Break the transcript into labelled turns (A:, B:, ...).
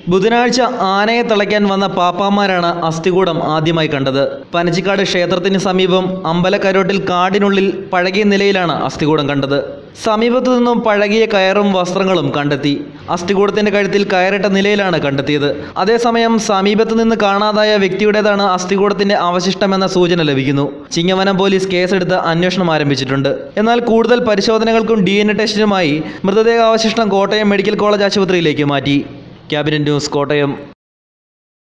A: ബുധനാഴ്ച ആനയെ തളയ്ക്കാൻ വന്ന പാപ്പാമാരാണ് അസ്ഥികൂടം ആദ്യമായി കണ്ടത് പനച്ചിക്കാട് ക്ഷേത്രത്തിന് സമീപം അമ്പലക്കരോട്ടിൽ കാടിനുള്ളിൽ പഴകിയ നിലയിലാണ് അസ്ഥികൂടം കണ്ടത് സമീപത്തു നിന്നും പഴകിയ കയറും വസ്ത്രങ്ങളും കണ്ടെത്തി അസ്ഥികൂടത്തിന്റെ കഴുത്തിൽ കയറിട്ട നിലയിലാണ് കണ്ടെത്തിയത് അതേസമയം സമീപത്തു നിന്ന് കാണാതായ വ്യക്തിയുടേതാണ് അസ്ഥികൂടത്തിന്റെ അവശിഷ്ടമെന്ന സൂചന ലഭിക്കുന്നു ചിങ്ങവനം പോലീസ് കേസെടുത്ത് അന്വേഷണം ആരംഭിച്ചിട്ടുണ്ട് എന്നാൽ കൂടുതൽ പരിശോധനകൾക്കും ഡി എൻ എ ടെസ്റ്റിനുമായി മൃതദേഹാവശിഷ്ടം കോട്ടയം മെഡിക്കൽ കോളേജ് ആശുപത്രിയിലേക്ക് മാറ്റി ക്യാബിനറ്റ് ന്യൂസ് കോട്ടയം